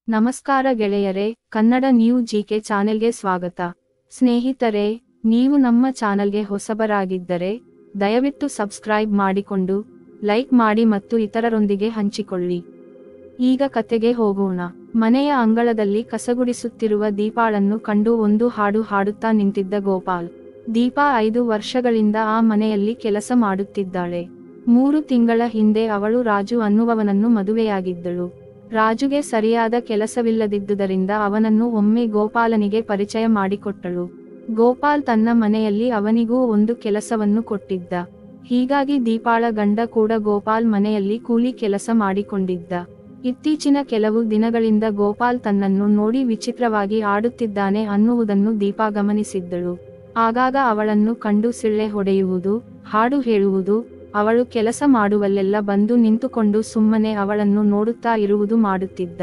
ನಮಸ್ಕಾರ ಗೆಳೆಯರೇ Kannada new GK ಚಾನೆಲ್ಗೆ ಸ್ವಾಗತ ಸ್ನೇಹಿತರೆ ನೀವು ನಮ್ಮ ಚಾನೆಲ್ಗೆ ಹೊಸಬರಾಗಿದ್ದರೆ ದಯವಿಟ್ಟು ಸಬ್ಸ್ಕ್ರೈಬ್ ಮಾಡಿಕೊಂಡು ಲೈಕ್ ಮಾಡಿ ಮತ್ತು ಇತರರೊಂದಿಗೆ ಹಂಚಿಕೊಳ್ಳಿ ಈಗ ಕತೆಗೆ ಹೋಗೋಣ ಮನೆಯ ಅಂಗಳದಲ್ಲಿ ಕಸಗುಡಿಸುತ್ತಿರುವ ದೀಪಾಳನ್ನು ಕಂಡು ಒಂದು ಹಾಡು ಹಾಡುತ್ತಾ ನಿಂತಿದ್ದ ಗೋಪಾಲ್ ದೀಪಾ ಐದು ವರ್ಷಗಳಿಂದ ಆ ಮನೆಯಲ್ಲಿ ಕೆಲಸ ಮಾಡುತ್ತಿದ್ದಾಳೆ ಮೂರು ತಿಂಗಳ ಹಿಂದೆ ಅವಳು ರಾಜು ಅನ್ನುವವನನ್ನು ಮದುವೆಯಾಗಿದ್ದಳು ರಾಜುಗೆ ಸರಿಯಾದ ಕೆಲಸವಿಲ್ಲದಿದ್ದುದರಿಂದ ಅವನನ್ನು ಒಮ್ಮೆ ಗೋಪಾಲನಿಗೆ ಪರಿಚಯ ಮಾಡಿಕೊಟ್ಟಳು ಗೋಪಾಲ್ ತನ್ನ ಮನೆಯಲ್ಲಿ ಅವನಿಗೂ ಒಂದು ಕೆಲಸವನ್ನು ಕೊಟ್ಟಿದ್ದ ಹೀಗಾಗಿ ದೀಪಾಳ ಗಂಡ ಕೂಡ ಗೋಪಾಲ್ ಮನೆಯಲ್ಲಿ ಕೂಲಿ ಕೆಲಸ ಮಾಡಿಕೊಂಡಿದ್ದ ಇತ್ತೀಚಿನ ಕೆಲವು ದಿನಗಳಿಂದ ಗೋಪಾಲ್ ತನ್ನನ್ನು ನೋಡಿ ವಿಚಿತ್ರವಾಗಿ ಆಡುತ್ತಿದ್ದಾನೆ ಅನ್ನುವುದನ್ನು ದೀಪಾ ಗಮನಿಸಿದ್ದಳು ಆಗಾಗ ಅವಳನ್ನು ಕಂಡು ಸಿಳ್ಳೆ ಹೊಡೆಯುವುದು ಹಾಡು ಹೇಳುವುದು ಅವಳು ಕೆಲಸ ಮಾಡುವಲ್ಲೆಲ್ಲ ಬಂದು ನಿಂತುಕೊಂಡು ಸುಮ್ಮನೆ ಅವಳನ್ನು ನೋಡುತ್ತಾ ಇರುವುದು ಮಾಡುತ್ತಿದ್ದ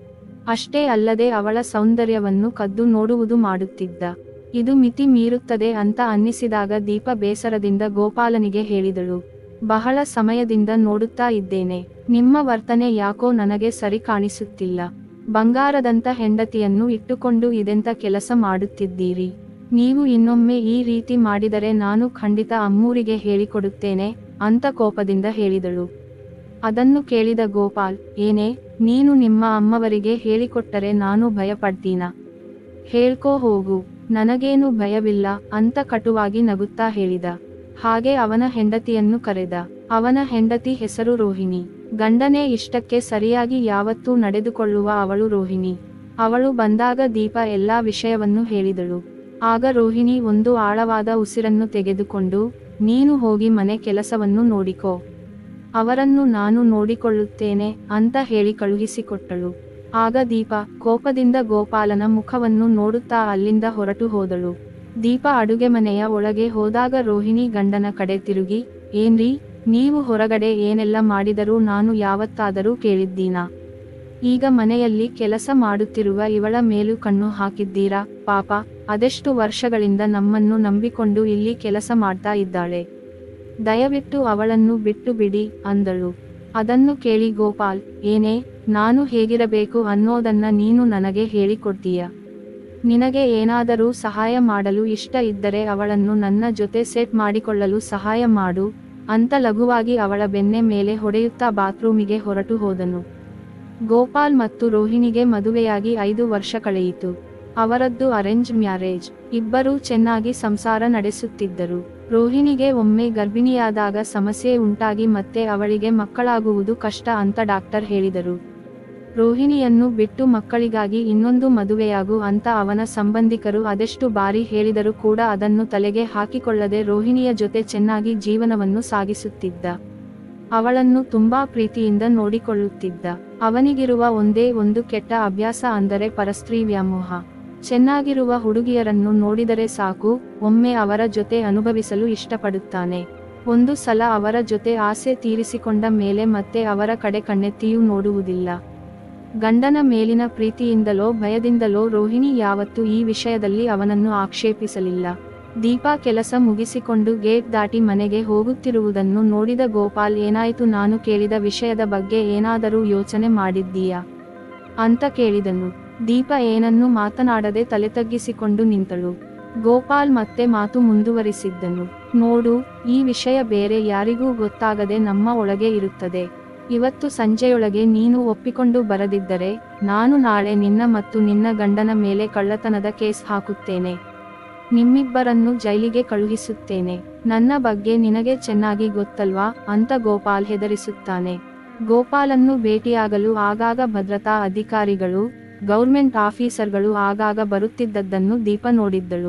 ಅಷ್ಟೇ ಅಲ್ಲದೆ ಅವಳ ಸೌಂದರ್ಯವನ್ನು ಕದ್ದು ನೋಡುವುದು ಮಾಡುತ್ತಿದ್ದ ಇದು ಮಿತಿ ಮೀರುತ್ತದೆ ಅಂತ ಅನ್ನಿಸಿದಾಗ ದೀಪ ಬೇಸರದಿಂದ ಗೋಪಾಲನಿಗೆ ಹೇಳಿದಳು ಬಹಳ ಸಮಯದಿಂದ ನೋಡುತ್ತಾ ಇದ್ದೇನೆ ನಿಮ್ಮ ವರ್ತನೆ ಯಾಕೋ ನನಗೆ ಸರಿ ಕಾಣಿಸುತ್ತಿಲ್ಲ ಬಂಗಾರದಂತ ಹೆಂಡತಿಯನ್ನು ಇಟ್ಟುಕೊಂಡು ಇದೆಂತ ಕೆಲಸ ಮಾಡುತ್ತಿದ್ದೀರಿ ನೀವು ಇನ್ನೊಮ್ಮೆ ಈ ರೀತಿ ಮಾಡಿದರೆ ನಾನು ಖಂಡಿತ ಅಮ್ಮೂರಿಗೆ ಹೇಳಿಕೊಡುತ್ತೇನೆ ಅಂತ ಕೋಪದಿಂದ ಹೇಳಿದಳು ಅದನ್ನು ಕೇಳಿದ ಗೋಪಾಲ್ ಏನೇ ನೀನು ನಿಮ್ಮ ಅಮ್ಮವರಿಗೆ ಹೇಳಿಕೊಟ್ಟರೆ ನಾನು ಭಯಪಡ್ತೀನಾ ಹೇಳ್ಕೋ ಹೋಗು ನನಗೇನು ಭಯವಿಲ್ಲ ಅಂತ ಕಟುವಾಗಿ ನಗುತ್ತಾ ಹೇಳಿದ ಹಾಗೆ ಅವನ ಹೆಂಡತಿಯನ್ನು ಕರೆದ ಅವನ ಹೆಂಡತಿ ಹೆಸರು ರೋಹಿಣಿ ಗಂಡನೇ ಇಷ್ಟಕ್ಕೆ ಸರಿಯಾಗಿ ಯಾವತ್ತೂ ನಡೆದುಕೊಳ್ಳುವ ಅವಳು ರೋಹಿಣಿ ಅವಳು ಬಂದಾಗ ದೀಪ ಎಲ್ಲಾ ವಿಷಯವನ್ನು ಹೇಳಿದಳು ಆಗ ರೋಹಿಣಿ ಒಂದು ಆಳವಾದ ಉಸಿರನ್ನು ತೆಗೆದುಕೊಂಡು ನೀನು ಹೋಗಿ ಮನೆ ಕೆಲಸವನ್ನು ನೋಡಿಕೋ ಅವರನ್ನು ನಾನು ನೋಡಿಕೊಳ್ಳುತ್ತೇನೆ ಅಂತ ಹೇಳಿ ಕಳುಹಿಸಿಕೊಟ್ಟಳು ಆಗ ದೀಪ ಕೋಪದಿಂದ ಗೋಪಾಲನ ಮುಖವನ್ನು ನೋಡುತ್ತಾ ಅಲ್ಲಿಂದ ಹೊರಟು ಹೋದಳು ದೀಪ ಅಡುಗೆ ಮನೆಯ ಒಳಗೆ ಹೋದಾಗ ರೋಹಿಣಿ ಗಂಡನ ಕಡೆ ತಿರುಗಿ ಏನ್ರಿ ನೀವು ಹೊರಗಡೆ ಏನೆಲ್ಲ ಮಾಡಿದರೂ ನಾನು ಯಾವತ್ತಾದರೂ ಕೇಳಿದ್ದೀನಾ ಈಗ ಮನೆಯಲ್ಲಿ ಕೆಲಸ ಮಾಡುತ್ತಿರುವ ಇವಳ ಮೇಲೂ ಕಣ್ಣು ಹಾಕಿದ್ದೀರಾ ಪಾಪ ಅದೆಷ್ಟು ವರ್ಷಗಳಿಂದ ನಮ್ಮನ್ನು ನಂಬಿಕೊಂಡು ಇಲ್ಲಿ ಕೆಲಸ ಮಾಡ್ತಾ ಇದ್ದಾಳೆ ದಯವಿಟ್ಟು ಅವಳನ್ನು ಬಿಟ್ಟು ಬಿಡಿ ಅಂದಳು ಅದನ್ನು ಕೇಳಿ ಗೋಪಾಲ್ ಏನೇ ನಾನು ಹೇಗಿರಬೇಕು ಅನ್ನೋದನ್ನ ನೀನು ನನಗೆ ಹೇಳಿಕೊಡ್ತೀಯ ನಿನಗೆ ಏನಾದರೂ ಸಹಾಯ ಮಾಡಲು ಇಷ್ಟ ಇದ್ದರೆ ಅವಳನ್ನು ನನ್ನ ಜೊತೆ ಸೆಟ್ ಮಾಡಿಕೊಳ್ಳಲು ಸಹಾಯ ಮಾಡು ಅಂತ ಲಘುವಾಗಿ ಅವಳ ಬೆನ್ನೆ ಮೇಲೆ ಹೊಡೆಯುತ್ತಾ ಬಾತ್ರೂಮಿಗೆ ಹೊರಟು ಹೋದನು ಗೋಪಾಲ್ ಮತ್ತು ರೋಹಿಣಿಗೆ ಮದುವೆಯಾಗಿ ಐದು ವರ್ಷ ಕಳೆಯಿತು ಅವರದ್ದು ಅರೇಂಜ್ ಮ್ಯಾರೇಜ್ ಇಬ್ಬರೂ ಚೆನ್ನಾಗಿ ಸಂಸಾರ ನಡೆಸುತ್ತಿದ್ದರು ರೋಹಿಣಿಗೆ ಒಮ್ಮೆ ಗರ್ಭಿಣಿಯಾದಾಗ ಸಮಸ್ಯೆ ಉಂಟಾಗಿ ಮತ್ತೆ ಅವಳಿಗೆ ಮಕ್ಕಳಾಗುವುದು ಕಷ್ಟ ಅಂತ ಡಾಕ್ಟರ್ ಹೇಳಿದರು ರೋಹಿಣಿಯನ್ನು ಬಿಟ್ಟು ಮಕ್ಕಳಿಗಾಗಿ ಇನ್ನೊಂದು ಮದುವೆಯಾಗು ಅಂತ ಅವನ ಸಂಬಂಧಿಕರು ಅದೆಷ್ಟು ಬಾರಿ ಹೇಳಿದರೂ ಕೂಡ ಅದನ್ನು ತಲೆಗೆ ಹಾಕಿಕೊಳ್ಳದೆ ರೋಹಿಣಿಯ ಜೊತೆ ಚೆನ್ನಾಗಿ ಜೀವನವನ್ನು ಸಾಗಿಸುತ್ತಿದ್ದ ಅವಳನ್ನು ತುಂಬಾ ಪ್ರೀತಿಯಿಂದ ನೋಡಿಕೊಳ್ಳುತ್ತಿದ್ದ ಅವನಿಗಿರುವ ಒಂದೇ ಒಂದು ಕೆಟ್ಟ ಅಭ್ಯಾಸ ಅಂದರೆ ಪರಸ್ತ್ರೀ ವ್ಯಾಮೋಹ ಚೆನ್ನಾಗಿರುವ ಹುಡುಗಿಯರನ್ನು ನೋಡಿದರೆ ಸಾಕು ಒಮ್ಮೆ ಅವರ ಜೊತೆ ಅನುಭವಿಸಲು ಇಷ್ಟಪಡುತ್ತಾನೆ ಒಂದು ಸಲ ಅವರ ಜೊತೆ ಆಸೆ ತೀರಿಸಿಕೊಂಡ ಮೇಲೆ ಮತ್ತೆ ಅವರ ಕಡೆ ಕಣ್ಣೆತ್ತಿಯೂ ನೋಡುವುದಿಲ್ಲ ಗಂಡನ ಮೇಲಿನ ಪ್ರೀತಿಯಿಂದಲೋ ಭಯದಿಂದಲೋ ರೋಹಿಣಿ ಯಾವತ್ತೂ ಈ ವಿಷಯದಲ್ಲಿ ಅವನನ್ನು ಆಕ್ಷೇಪಿಸಲಿಲ್ಲ ದೀಪಾ ಕೆಲಸ ಮುಗಿಸಿಕೊಂಡು ಗೇಟ್ ದಾಟಿ ಮನೆಗೆ ಹೋಗುತ್ತಿರುವುದನ್ನು ನೋಡಿದ ಗೋಪಾಲ್ ಏನಾಯಿತು ನಾನು ಕೇಳಿದ ವಿಷಯದ ಬಗ್ಗೆ ಏನಾದರೂ ಯೋಚನೆ ಮಾಡಿದ್ದೀಯಾ ಅಂತ ಕೇಳಿದನು ದೀಪ ಏನನ್ನೂ ಮಾತನಾಡದೆ ತಲೆ ತಗ್ಗಿಸಿಕೊಂಡು ನಿಂತಳು ಗೋಪಾಲ್ ಮತ್ತೆ ಮಾತು ಮುಂದುವರಿಸಿದ್ದನು ನೋಡು ಈ ವಿಷಯ ಬೇರೆ ಯಾರಿಗೂ ಗೊತ್ತಾಗದೆ ನಮ್ಮ ಒಳಗೆ ಇರುತ್ತದೆ ಇವತ್ತು ಸಂಜೆಯೊಳಗೆ ನೀನು ಒಪ್ಪಿಕೊಂಡು ಬರದಿದ್ದರೆ ನಾನು ನಾಳೆ ನಿನ್ನ ಮತ್ತು ನಿನ್ನ ಗಂಡನ ಮೇಲೆ ಕಳ್ಳತನದ ಕೇಸ್ ಹಾಕುತ್ತೇನೆ ನಿಮ್ಮಿಬ್ಬರನ್ನು ಜೈಲಿಗೆ ಕಳುಹಿಸುತ್ತೇನೆ ನನ್ನ ಬಗ್ಗೆ ನಿನಗೆ ಚೆನ್ನಾಗಿ ಗೊತ್ತಲ್ವಾ ಅಂತ ಗೋಪಾಲ್ ಹೆದರಿಸುತ್ತಾನೆ ಗೋಪಾಲನ್ನು ಭೇಟಿಯಾಗಲು ಆಗಾಗ ಭದ್ರತಾ ಅಧಿಕಾರಿಗಳು ಗೌರ್ಮೆಂಟ್ ಆಫೀಸರ್ಗಳು ಆಗಾಗ ಬರುತ್ತಿದ್ದದ್ದನ್ನು ದೀಪ ನೋಡಿದ್ದಳು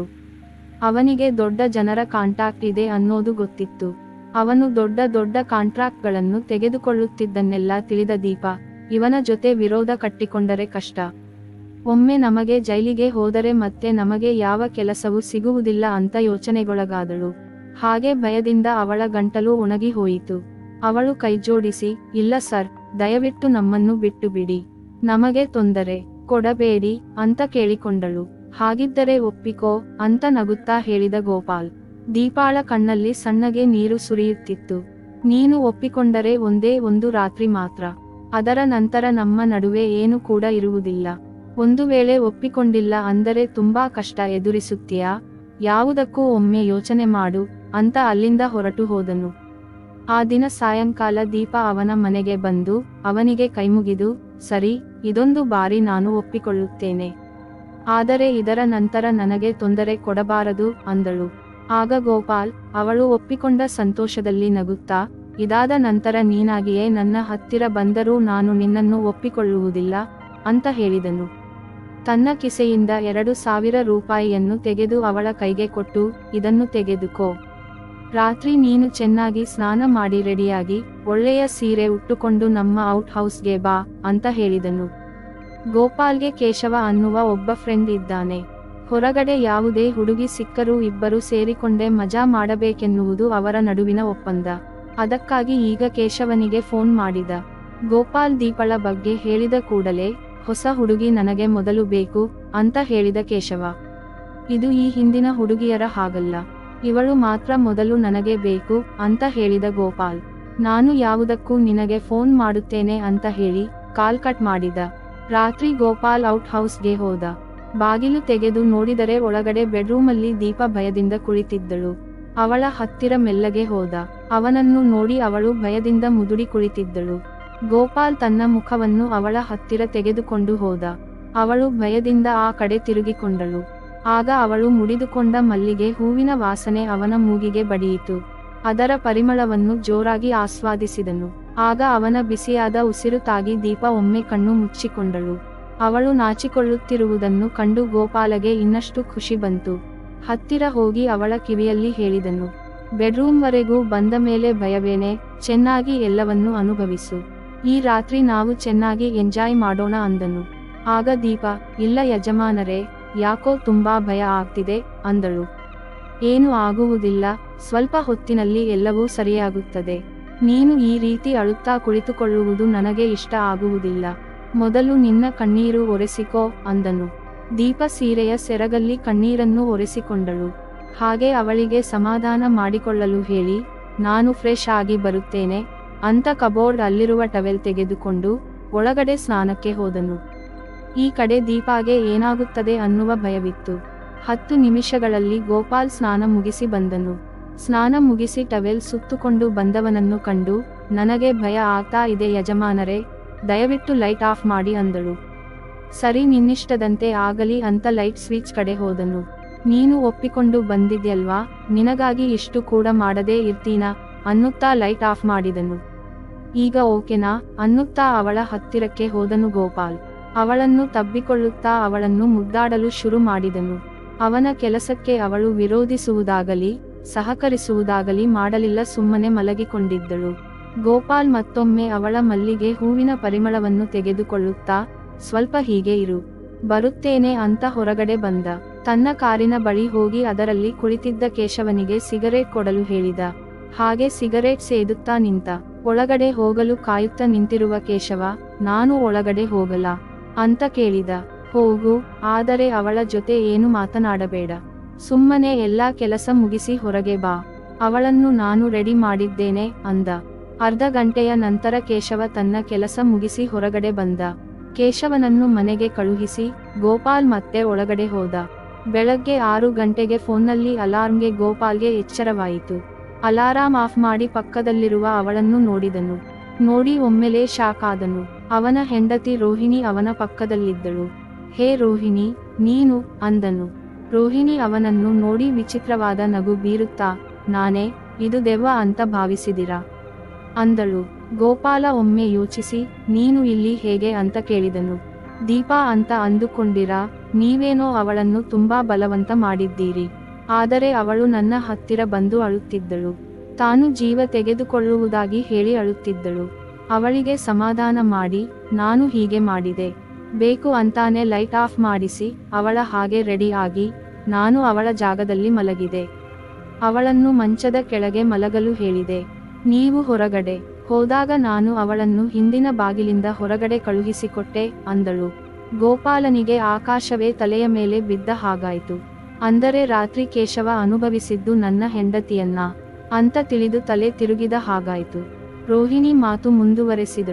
ಅವನಿಗೆ ದೊಡ್ಡ ಜನರ ಕಾಂಟ್ಯಾಕ್ಟ್ ಇದೆ ಅನ್ನೋದು ಗೊತ್ತಿತ್ತು ಅವನು ದೊಡ್ಡ ದೊಡ್ಡ ಕಾಂಟ್ರಾಕ್ಟ್ಗಳನ್ನು ತೆಗೆದುಕೊಳ್ಳುತ್ತಿದ್ದನ್ನೆಲ್ಲ ತಿಳಿದ ದೀಪ ಇವನ ಜೊತೆ ವಿರೋಧ ಕಟ್ಟಿಕೊಂಡರೆ ಕಷ್ಟ ಒಮ್ಮೆ ನಮಗೆ ಜೈಲಿಗೆ ಹೋದರೆ ಮತ್ತೆ ನಮಗೆ ಯಾವ ಕೆಲಸವೂ ಸಿಗುವುದಿಲ್ಲ ಅಂತ ಯೋಚನೆಗೊಳಗಾದಳು ಹಾಗೆ ಭಯದಿಂದ ಅವಳ ಗಂಟಲು ಒಣಗಿ ಹೋಯಿತು ಅವಳು ಕೈಜೋಡಿಸಿ ಇಲ್ಲ ಸರ್ ದಯವಿಟ್ಟು ನಮ್ಮನ್ನು ಬಿಟ್ಟು ಬಿಡಿ ನಮಗೆ ತೊಂದರೆ ಕೊಡಬೇಡಿ ಅಂತ ಕೇಳಿಕೊಂಡಳು ಹಾಗಿದ್ದರೆ ಒಪ್ಪಿಕೋ ಅಂತ ನಗುತ್ತಾ ಹೇಳಿದ ಗೋಪಾಲ್ ದೀಪಾಳ ಕಣ್ಣಲ್ಲಿ ಸಣ್ಣಗೆ ನೀರು ಸುರಿಯುತ್ತಿತ್ತು ನೀನು ಒಪ್ಪಿಕೊಂಡರೆ ಒಂದೇ ಒಂದು ರಾತ್ರಿ ಮಾತ್ರ ಅದರ ನಂತರ ನಮ್ಮ ನಡುವೆ ಏನು ಕೂಡ ಇರುವುದಿಲ್ಲ ಒಂದು ವೇಳೆ ಒಪ್ಪಿಕೊಂಡಿಲ್ಲ ಅಂದರೆ ತುಂಬಾ ಕಷ್ಟ ಎದುರಿಸುತ್ತೀಯಾ ಯಾವುದಕ್ಕೂ ಒಮ್ಮೆ ಯೋಚನೆ ಮಾಡು ಅಂತ ಅಲ್ಲಿಂದ ಹೊರಟು ಹೋದನು ಆ ದಿನ ಸಾಯಂಕಾಲ ದೀಪ ಅವನ ಮನೆಗೆ ಬಂದು ಅವನಿಗೆ ಕೈಮುಗಿದು ಸರಿ ಇದೊಂದು ಬಾರಿ ನಾನು ಒಪ್ಪಿಕೊಳ್ಳುತ್ತೇನೆ ಆದರೆ ಇದರ ನಂತರ ನನಗೆ ತೊಂದರೆ ಕೊಡಬಾರದು ಅಂದಳು ಆಗ ಗೋಪಾಲ್ ಅವಳು ಒಪ್ಪಿಕೊಂಡ ಸಂತೋಷದಲ್ಲಿ ನಗುತ್ತಾ ಇದಾದ ನಂತರ ನೀನಾಗಿಯೇ ನನ್ನ ಹತ್ತಿರ ಬಂದರೂ ನಾನು ನಿನ್ನನ್ನು ಒಪ್ಪಿಕೊಳ್ಳುವುದಿಲ್ಲ ಅಂತ ಹೇಳಿದನು ತನ್ನ ಕಿಸೆಯಿಂದ ಎರಡು ಸಾವಿರ ರೂಪಾಯಿಯನ್ನು ತೆಗೆದು ಅವಳ ಕೈಗೆ ಕೊಟ್ಟು ಇದನ್ನು ತೆಗೆದುಕೋ ರಾತ್ರಿ ನೀನು ಚೆನ್ನಾಗಿ ಸ್ನಾನ ಮಾಡಿ ರೆಡಿಯಾಗಿ ಒಳ್ಳೆಯ ಸೀರೆ ಉಟ್ಟುಕೊಂಡು ನಮ್ಮ ಔಟ್ ಹೌಸ್ಗೆ ಬಾ ಅಂತ ಹೇಳಿದನು ಗೋಪಾಲ್ಗೆ ಕೇಶವ ಅನ್ನುವ ಒಬ್ಬ ಫ್ರೆಂಡ್ ಇದ್ದಾನೆ ಹೊರಗಡೆ ಯಾವುದೇ ಹುಡುಗಿ ಸಿಕ್ಕರೂ ಇಬ್ಬರು ಸೇರಿಕೊಂಡೇ ಮಜಾ ಮಾಡಬೇಕೆನ್ನುವುದು ಅವರ ನಡುವಿನ ಒಪ್ಪಂದ ಅದಕ್ಕಾಗಿ ಈಗ ಕೇಶವನಿಗೆ ಫೋನ್ ಮಾಡಿದ ಗೋಪಾಲ್ ದೀಪಳ ಬಗ್ಗೆ ಹೇಳಿದ ಕೂಡಲೇ ಹೊಸ ಹುಡುಗಿ ನನಗೆ ಮೊದಲು ಬೇಕು ಅಂತ ಹೇಳಿದ ಕೇಶವ ಇದು ಈ ಹಿಂದಿನ ಹುಡುಗಿಯರ ಹಾಗಲ್ಲ ಇವಳು ಮಾತ್ರ ಮೊದಲು ನನಗೆ ಬೇಕು ಅಂತ ಹೇಳಿದ ಗೋಪಾಲ್ ನಾನು ಯಾವುದಕ್ಕೂ ನಿನಗೆ ಫೋನ್ ಮಾಡುತ್ತೇನೆ ಅಂತ ಹೇಳಿ ಕಾಲ್ ಕಟ್ ಮಾಡಿದ ರಾತ್ರಿ ಗೋಪಾಲ್ ಔಟ್ ಹೌಸ್ಗೆ ಹೋದ ಬಾಗಿಲು ತೆಗೆದು ನೋಡಿದರೆ ಒಳಗಡೆ ಬೆಡ್ರೂಮಲ್ಲಿ ದೀಪ ಭಯದಿಂದ ಕುಳಿತಿದ್ದಳು ಅವಳ ಹತ್ತಿರ ಮೆಲ್ಲಗೆ ಹೋದ ಅವನನ್ನು ನೋಡಿ ಅವಳು ಭಯದಿಂದ ಮುದುಡಿ ಕುಳಿತಿದ್ದಳು ಗೋಪಾಲ್ ತನ್ನ ಮುಖವನ್ನು ಅವಳ ಹತ್ತಿರ ತೆಗೆದುಕೊಂಡು ಹೋದ ಅವಳು ಭಯದಿಂದ ಆ ಕಡೆ ತಿರುಗಿಕೊಂಡಳು ಆಗ ಅವಳು ಮುಡಿದುಕೊಂಡ ಮಲ್ಲಿಗೆ ಹೂವಿನ ವಾಸನೆ ಅವನ ಮೂಗಿಗೆ ಬಡಿಯಿತು ಅದರ ಪರಿಮಳವನ್ನು ಜೋರಾಗಿ ಆಸ್ವಾದಿಸಿದನು ಆಗ ಅವನ ಬಿಸಿಯಾದ ಉಸಿರು ತಾಗಿ ದೀಪ ಒಮ್ಮೆ ಕಣ್ಣು ಮುಚ್ಚಿಕೊಂಡಳು ಅವಳು ನಾಚಿಕೊಳ್ಳುತ್ತಿರುವುದನ್ನು ಕಂಡು ಗೋಪಾಲಗೆ ಇನ್ನಷ್ಟು ಖುಷಿ ಬಂತು ಹತ್ತಿರ ಹೋಗಿ ಅವಳ ಕಿವಿಯಲ್ಲಿ ಹೇಳಿದನು ಬೆಡ್ರೂಮ್ವರೆಗೂ ಬಂದ ಮೇಲೆ ಭಯವೇನೆ ಚೆನ್ನಾಗಿ ಎಲ್ಲವನ್ನೂ ಅನುಭವಿಸು ಈ ರಾತ್ರಿ ನಾವು ಚೆನ್ನಾಗಿ ಎಂಜಾಯ್ ಮಾಡೋಣ ಅಂದನು ಆಗ ದೀಪ ಇಲ್ಲ ಯಜಮಾನರೇ ಯಾಕೋ ತುಂಬಾ ಭಯ ಆಗ್ತಿದೆ ಅಂದಳು ಏನು ಆಗುವುದಿಲ್ಲ ಸ್ವಲ್ಪ ಹೊತ್ತಿನಲ್ಲಿ ಎಲ್ಲವೂ ಸರಿಯಾಗುತ್ತದೆ ನೀನು ಈ ರೀತಿ ಅಳುತ್ತಾ ಕುಳಿತುಕೊಳ್ಳುವುದು ನನಗೆ ಇಷ್ಟ ಆಗುವುದಿಲ್ಲ ಮೊದಲು ನಿನ್ನ ಕಣ್ಣೀರು ಒರೆಸಿಕೋ ಅಂದನು ದೀಪ ಸೀರೆಯ ಸೆರಗಲ್ಲಿ ಕಣ್ಣೀರನ್ನು ಒರೆಸಿಕೊಂಡಳು ಹಾಗೆ ಅವಳಿಗೆ ಸಮಾಧಾನ ಮಾಡಿಕೊಳ್ಳಲು ಹೇಳಿ ನಾನು ಫ್ರೆಶ್ ಆಗಿ ಬರುತ್ತೇನೆ ಅಂತ ಕಬೋರ್ಡ್ ಅಲ್ಲಿರುವ ಟವೆಲ್ ತೆಗೆದುಕೊಂಡು ಒಳಗಡೆ ಸ್ನಾನಕ್ಕೆ ಹೋದನು ಈ ಕಡೆ ದೀಪಾಗೆ ಏನಾಗುತ್ತದೆ ಅನ್ನುವ ಭಯವಿತ್ತು ಹತ್ತು ನಿಮಿಷಗಳಲ್ಲಿ ಗೋಪಾಲ್ ಸ್ನಾನ ಮುಗಿಸಿ ಬಂದನು ಸ್ನಾನ ಮುಗಿಸಿ ಟವೆಲ್ ಸುತ್ತುಕೊಂಡು ಬಂದವನನ್ನು ಕಂಡು ನನಗೆ ಭಯ ಆಗ್ತಾ ಇದೆ ಯಜಮಾನರೇ ದಯವಿಟ್ಟು ಲೈಟ್ ಆಫ್ ಮಾಡಿ ಅಂದಳು ಸರಿ ನಿನ್ನಿಷ್ಟದಂತೆ ಆಗಲಿ ಅಂತ ಲೈಟ್ ಸ್ವಿಚ್ ಕಡೆ ಹೋದನು ನೀನು ಒಪ್ಪಿಕೊಂಡು ಬಂದಿದ್ಯಲ್ವಾ ನಿನಗಾಗಿ ಇಷ್ಟು ಕೂಡ ಮಾಡದೇ ಇರ್ತೀನಾ ಅನ್ನುತ್ತಾ ಲೈಟ್ ಆಫ್ ಮಾಡಿದನು ಈಗ ಓಕೆನಾ ಅನ್ನುತ್ತಾ ಅವಳ ಹತ್ತಿರಕ್ಕೆ ಹೋದನು ಗೋಪಾಲ್ ಅವಳನ್ನು ತಬ್ಬಿಕೊಳ್ಳುತ್ತಾ ಅವಳನ್ನು ಮುದ್ದಾಡಲು ಶುರು ಮಾಡಿದನು ಅವನ ಕೆಲಸಕ್ಕೆ ಅವಳು ವಿರೋಧಿಸುವುದಾಗಲಿ ಸಹಕರಿಸುವುದಾಗಲಿ ಮಾಡಲಿಲ್ಲ ಸುಮ್ಮನೆ ಮಲಗಿಕೊಂಡಿದ್ದಳು ಗೋಪಾಲ್ ಮತ್ತೊಮ್ಮೆ ಅವಳ ಮಲ್ಲಿಗೆ ಹೂವಿನ ಪರಿಮಳವನ್ನು ತೆಗೆದುಕೊಳ್ಳುತ್ತಾ ಸ್ವಲ್ಪ ಹೀಗೆ ಇರು ಬರುತ್ತೇನೆ ಅಂತ ಹೊರಗಡೆ ಬಂದ ತನ್ನ ಕಾರಿನ ಬಳಿ ಹೋಗಿ ಅದರಲ್ಲಿ ಕುಳಿತಿದ್ದ ಕೇಶವನಿಗೆ ಸಿಗರೇಟ್ ಕೊಡಲು ಹೇಳಿದ ಹಾಗೆ ಸಿಗರೇಟ್ ಸೇದುತ್ತಾ ನಿಂತ ಒಳಗಡೆ ಹೋಗಲು ಕಾಯುತ್ತಾ ನಿಂತಿರುವ ಕೇಶವ ನಾನು ಒಳಗಡೆ ಹೋಗಲ ಅಂತ ಕೇಳಿದ ಹೋಗು ಆದರೆ ಅವಳ ಜೊತೆ ಏನು ಮಾತನಾಡಬೇಡ ಸುಮ್ಮನೆ ಎಲ್ಲಾ ಕೆಲಸ ಮುಗಿಸಿ ಹೊರಗೆ ಬಾ ಅವಳನ್ನು ನಾನು ರೆಡಿ ಮಾಡಿದ್ದೇನೆ ಅಂದ ಅರ್ಧ ಗಂಟೆಯ ನಂತರ ಕೇಶವ ತನ್ನ ಕೆಲಸ ಮುಗಿಸಿ ಹೊರಗಡೆ ಬಂದ ಕೇಶವನನ್ನು ಮನೆಗೆ ಕಳುಹಿಸಿ ಗೋಪಾಲ್ ಮತ್ತೆ ಒಳಗಡೆ ಹೋದ ಬೆಳಗ್ಗೆ ಆರು ಗಂಟೆಗೆ ಫೋನ್ನಲ್ಲಿ ಅಲಾರ್ಮ್ಗೆ ಗೋಪಾಲ್ಗೆ ಎಚ್ಚರವಾಯಿತು ಅಲಾರಾಮ್ ಆಫ್ ಮಾಡಿ ಪಕ್ಕದಲ್ಲಿರುವ ಅವಳನ್ನು ನೋಡಿದನು ನೋಡಿ ಒಮ್ಮೆಲೇ ಶಾಕ್ ಆದನು ಅವನ ಹೆಂಡತಿ ರೋಹಿಣಿ ಅವನ ಪಕ್ಕದಲ್ಲಿದ್ದಳು ಹೇ ರೋಹಿಣಿ ನೀನು ಅಂದನು ರೋಹಿಣಿ ಅವನನ್ನು ನೋಡಿ ವಿಚಿತ್ರವಾದ ನಗು ಬೀರುತ್ತಾ ನಾನೇ ಇದು ದೆವ್ವ ಅಂತ ಭಾವಿಸಿದಿರಾ ಅಂದಳು ಗೋಪಾಲ ಒಮ್ಮೆ ಯೋಚಿಸಿ ನೀನು ಇಲ್ಲಿ ಹೇಗೆ ಅಂತ ಕೇಳಿದನು ದೀಪಾ ಅಂತ ಅಂದುಕೊಂಡಿರಾ ನೀವೇನೋ ಅವಳನ್ನು ತುಂಬಾ ಬಲವಂತ ಮಾಡಿದ್ದೀರಿ ಆದರೆ ಅವಳು ನನ್ನ ಹತ್ತಿರ ಬಂದು ಅಳುತ್ತಿದ್ದಳು ತಾನು ಜೀವ ತೆಗೆದುಕೊಳ್ಳುವುದಾಗಿ ಹೇಳಿ ಅಳುತ್ತಿದ್ದಳು ಅವಳಿಗೆ ಸಮಾಧಾನ ಮಾಡಿ ನಾನು ಹೀಗೆ ಮಾಡಿದೆ ಬೇಕು ಅಂತಾನೆ ಲೈಟ್ ಆಫ್ ಮಾಡಿಸಿ ಅವಳ ಹಾಗೆ ರೆಡಿ ಆಗಿ ನಾನು ಅವಳ ಜಾಗದಲ್ಲಿ ಮಲಗಿದೆ ಅವಳನ್ನು ಮಂಚದ ಕೆಳಗೆ ಮಲಗಲು ಹೇಳಿದೆ ನೀವು ಹೊರಗಡೆ ಹೋದಾಗ ನಾನು ಅವಳನ್ನು ಹಿಂದಿನ ಬಾಗಿಲಿಂದ ಹೊರಗಡೆ ಕಳುಹಿಸಿಕೊಟ್ಟೆ ಅಂದಳು ಗೋಪಾಲನಿಗೆ ಆಕಾಶವೇ ತಲೆಯ ಮೇಲೆ ಬಿದ್ದ ಹಾಗಾಯಿತು ಅಂದರೆ ರಾತ್ರಿ ಕೇಶವ ಅನುಭವಿಸಿದ್ದು ನನ್ನ ಹೆಂಡತಿಯನ್ನ ಅಂತ ತಿಳಿದು ತಲೆ ತಿರುಗಿದ ಹಾಗಾಯಿತು ರೋಹಿಣಿ ಮಾತು ಮುಂದುವರೆಸಿದಳು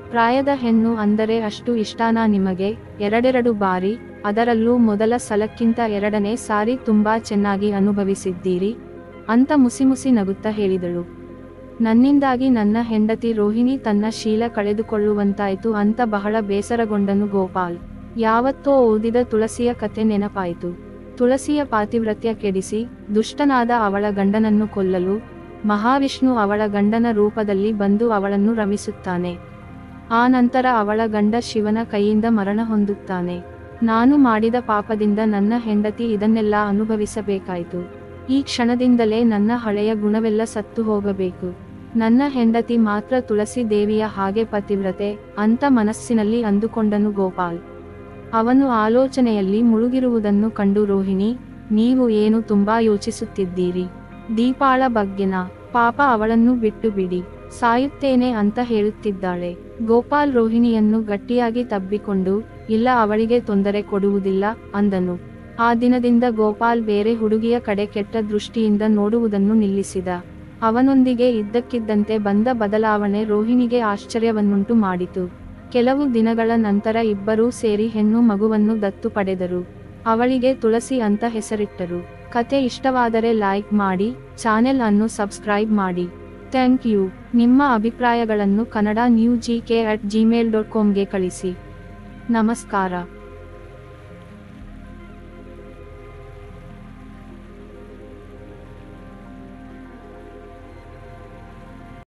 ಪ್ರಾಯದ ಹೆಣ್ಣು ಅಂದರೆ ಅಷ್ಟು ಇಷ್ಟಾನಾ ನಿಮಗೆ ಎರಡೆರಡು ಬಾರಿ ಅದರಲ್ಲೂ ಮೊದಲ ಸಲಕ್ಕಿಂತ ಎರಡನೇ ಸಾರಿ ತುಂಬಾ ಚೆನ್ನಾಗಿ ಅನುಭವಿಸಿದ್ದೀರಿ ಅಂತ ಮುಸಿಮುಸಿ ನಗುತ್ತಾ ಹೇಳಿದಳು ನನ್ನಿಂದಾಗಿ ನನ್ನ ಹೆಂಡತಿ ರೋಹಿಣಿ ತನ್ನ ಶೀಲ ಕಳೆದುಕೊಳ್ಳುವಂತಾಯ್ತು ಅಂತ ಬಹಳ ಬೇಸರಗೊಂಡನು ಗೋಪಾಲ್ ಯಾವತ್ತೋ ಓದಿದ ತುಳಸಿಯ ಕತೆ ನೆನಪಾಯಿತು ತುಳಸಿಯ ಪಾತಿವ್ರತ್ಯ ಕೆಡಿಸಿ ದುಷ್ಟನಾದ ಅವಳ ಗಂಡನನ್ನು ಕೊಲ್ಲಲು ಮಹಾವಿಷ್ಣು ಅವಳ ಗಂಡನ ರೂಪದಲ್ಲಿ ಬಂದು ಅವಳನ್ನು ರಮಿಸುತ್ತಾನೆ ಆ ನಂತರ ಅವಳ ಗಂಡ ಶಿವನ ಕೈಯಿಂದ ಮರಣ ಹೊಂದುತ್ತಾನೆ ನಾನು ಮಾಡಿದ ಪಾಪದಿಂದ ನನ್ನ ಹೆಂಡತಿ ಇದನ್ನೆಲ್ಲ ಅನುಭವಿಸಬೇಕಾಯಿತು ಈ ಕ್ಷಣದಿಂದಲೇ ನನ್ನ ಹಳೆಯ ಗುಣವೆಲ್ಲ ಸತ್ತು ಹೋಗಬೇಕು ನನ್ನ ಹೆಂಡತಿ ಮಾತ್ರ ತುಳಸಿ ದೇವಿಯ ಹಾಗೆ ಪತಿವ್ರತೆ ಅಂತ ಮನಸ್ಸಿನಲ್ಲಿ ಅಂದುಕೊಂಡನು ಗೋಪಾಲ್ ಅವನು ಆಲೋಚನೆಯಲ್ಲಿ ಮುಳುಗಿರುವುದನ್ನು ಕಂಡು ರೋಹಿಣಿ ನೀವು ಏನು ತುಂಬಾ ಯೋಚಿಸುತ್ತಿದ್ದೀರಿ ದೀಪಾಳ ಬಗ್ಗೆನಾ ಪಾಪ ಅವಳನ್ನು ಬಿಟ್ಟು ಬಿಡಿ ಸಾಯುತ್ತೇನೆ ಅಂತ ಹೇಳುತ್ತಿದ್ದಾಳೆ ಗೋಪಾಲ್ ರೋಹಿಣಿಯನ್ನು ಗಟ್ಟಿಯಾಗಿ ತಬ್ಬಿಕೊಂಡು ಇಲ್ಲ ಅವಳಿಗೆ ತೊಂದರೆ ಕೊಡುವುದಿಲ್ಲ ಅಂದನು ಆ ದಿನದಿಂದ ಗೋಪಾಲ್ ಬೇರೆ ಹುಡುಗಿಯ ಕಡೆ ಕೆಟ್ಟ ದೃಷ್ಟಿಯಿಂದ ನೋಡುವುದನ್ನು ನಿಲ್ಲಿಸಿದ ಅವನೊಂದಿಗೆ ಇದ್ದಕ್ಕಿದ್ದಂತೆ ಬಂದ ಬದಲಾವಣೆ ರೋಹಿಣಿಗೆ ಆಶ್ಚರ್ಯವನ್ನುಂಟು ಮಾಡಿತು ಕೆಲವು ದಿನಗಳ ನಂತರ ಇಬ್ಬರೂ ಸೇರಿ ಹೆಣ್ಣು ಮಗುವನ್ನು ದತ್ತು ಪಡೆದರು ಅವಳಿಗೆ ತುಳಸಿ ಅಂತ ಹೆಸರಿಟ್ಟರು ಕತೆ ಇಷ್ಟವಾದರೆ ಲೈಕ್ ಮಾಡಿ ಚಾನೆಲ್ ಅನ್ನು ಸಬ್ಸ್ಕ್ರೈಬ್ ಮಾಡಿ ಥ್ಯಾಂಕ್ ಯು ನಿಮ್ಮ ಅಭಿಪ್ರಾಯಗಳನ್ನು Kannada new G K at Gmail dot ಕಾಮ್ಗೆ ಕಳಿಸಿ ನಮಸ್ಕಾರ